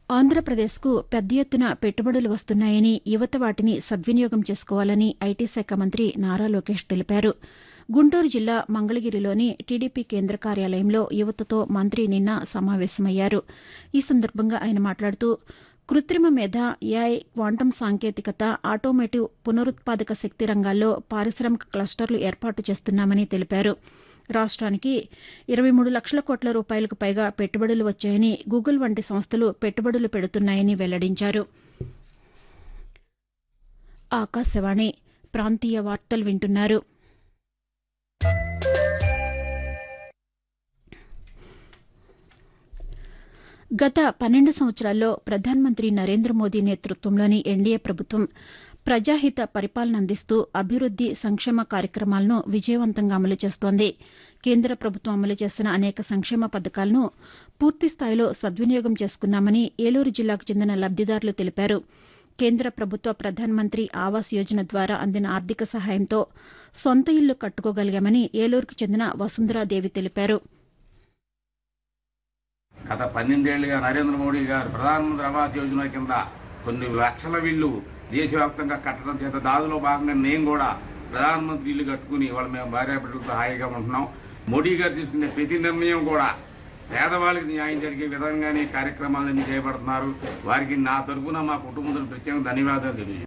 ఆంధ్రప్రదేశ్కు పెద్ద ఎత్తున పెట్టుబడులు వస్తున్నాయని యువత వాటిని సద్వినియోగం చేసుకోవాలని ఐటీ శాఖ మంత్రి నారా లోకేష్ తెలిపారు గుంటూరు జిల్లా మంగళగిరిలోని టీడీపీ కేంద్ర కార్యాలయంలో యువతతో మంత్రి నిన్న సమావేశమయ్యారు ఈ సందర్భంగా ఆయన మాట్లాడుతూ కృత్రిమ మేధ ఏఐ క్వాంటం సాంకేతికత ఆటోమోటివ్ పునరుత్పాదక శక్తి రంగాల్లో పారిశామిక క్లస్టర్లు ఏర్పాటు చేస్తున్నామని తెలిపారు రాష్ట్రానికి ఇరవై మూడు లక్షల కోట్ల రూపాయలకు పైగా పెట్టుబడులు వచ్చాయని గూగుల్ వంటి సంస్థలు పెట్టుబడులు పెడుతున్నాయని వెల్లడించారు ఆకాశవాణి ప్రాంతీయ వార్తలు వింటున్నారు గత పన్నెండు సంవత్సరాల్లో ప్రధానమంత్రి నరేంద్ర మోదీ నేతృత్వంలోని ఎన్డీఏ ప్రభుత్వం ప్రజాహిత పరిపాలన అందిస్తూ అభివృద్ది సంక్షేమ కార్యక్రమాలను విజయవంతంగా అమలు చేస్తోంది కేంద్ర ప్రభుత్వం అమలు చేసిన అనేక సంక్షేమ పథకాలను పూర్తిస్థాయిలో సద్వినియోగం చేసుకున్నామని ఏలూరు జిల్లాకు చెందిన లబ్దిదారులు తెలిపారు కేంద్ర ప్రభుత్వ ప్రధానమంత్రి ఆవాస్ యోజన ద్వారా అందిన ఆర్థిక సహాయంతో సొంత ఇల్లు కట్టుకోగలిగామని ఏలూరుకు చెందిన వసుంధరాదేవి తెలిపారు గత పన్నెండేళ్లుగా నరేంద్ర మోడీ గారు ప్రధానమంత్రి ఆవాస్ యోజన కింద కొన్ని లక్షల ఇళ్లు దేశవ్యాప్తంగా కట్టడం చేత దానిలో భాగంగా నేను కూడా ప్రధానమంత్రి ఇల్లు కట్టుకుని వాళ్ళ మేము భార్యాబిడ్డలతో హాయిగా ఉంటున్నాం మోడీ గారు తీసుకునే ప్రతి నిర్ణయం కూడా పేదవాళ్ళకి న్యాయం జరిగే విధంగానే కార్యక్రమాలన్నీ చేపడుతున్నారు వారికి నా తరఫున మా కుటుంబం ప్రత్యేక ధన్యవాదాలు తెలియజేస్తాను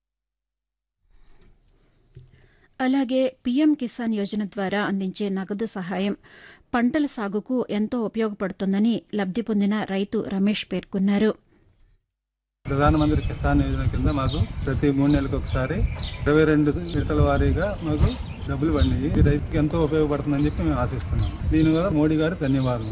అలాగే పీఎం కిసాన్ యోజన ద్వారా అందించే నగదు సహాయం పంటల సాగుకు ఎంతో ఉపయోగపడుతోందని లబ్ది పొందిన రైతు రమేష్ పేర్కొన్నారు ప్రధానమంత్రి కిసాన్ యోజన కింద మాకు ప్రతి మూడు నెలలకు ఒకసారి ఇరవై రెండు విడతల వారీగా మాకు డబ్బులు పడినాయి ఇది రైతుకి ఎంతో ఉపయోగపడుతుందని చెప్పి మేము ఆశిస్తున్నాం దీనివల్ల మోడీ గారు ధన్యవాదాలు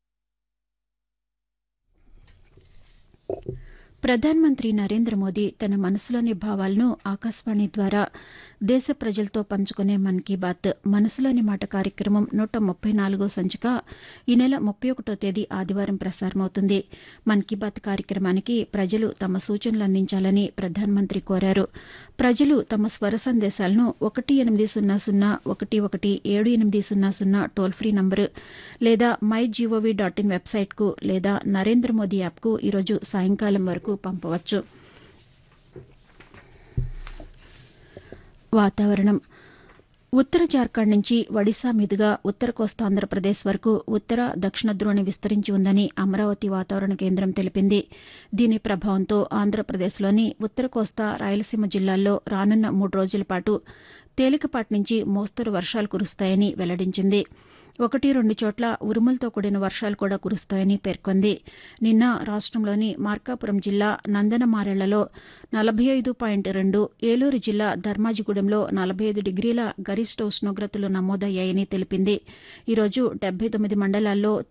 ప్రధానమంత్రి నరేంద్ర మోదీ తన మనసులోని భావాలను ఆకాశవాణి ద్వారా దేశ ప్రజలతో పంచుకునే మన్ కీ బాత్ మనసులోని మాట కార్యక్రమం నూట ముప్పై నాలుగో సంచిక ఈ నెల ముప్పై ఒకటో తేదీ ఆదివారం ప్రసారమవుతుంది మన్ కీ బాత్ కార్యక్రమానికి ప్రజలు తమ సూచనలు అందించాలని ప్రధానమంత్రి కోరారు ప్రజలు తమ స్వర సందేశాలను ఒకటి ఎనిమిది సున్నా సున్నా ఒకటి ఒకటి ఏడు ఎనిమిది సున్నా సున్నా టోల్ ఫ్రీ నంబరు లేదా మై జీఓవీ డాట్ ఇన్ వెబ్సైట్కు లేదా నరేంద్ర మోదీ యాప్కు ఈరోజు సాయంకాలం వరకు పంపవచ్చు వాతావరణం ఉత్తర జార్ఖండ్ నుంచి ఒడిశా మీదుగా ఉత్తర కోస్తా ఆంధ్రప్రదేశ్ వరకు ఉత్తర దక్షిణ ద్రోణి విస్తరించి ఉందని అమరావతి వాతావరణ కేంద్రం తెలిపింది దీని ప్రభావంతో ఆంధ్రప్రదేశ్లోని ఉత్తర కోస్తా రాయలసీమ జిల్లాల్లో రానున్న మూడు రోజుల పాటు తేలికపాటి నుంచి మోస్తరు వర్షాలు కురుస్తాయని వెల్లడించింది ఒకటి రెండు చోట్ల ఉరుములతో కూడిన వర్షాలు కూడా కురుస్తాయని పేర్కొంది నిన్న రాష్టంలోని మార్కాపురం జిల్లా నందనమారెళ్లలో నలభై ఐదు పాయింట్ రెండు ఏలూరు జిల్లా ధర్మాజిగూడెంలో నలభై ఐదు డిగ్రీల గరిష్ట ఉష్ణోగ్రతలు నమోదయ్యాయని తెలిపింది ఈరోజు డెబ్బై తొమ్మిది మండలాల్లో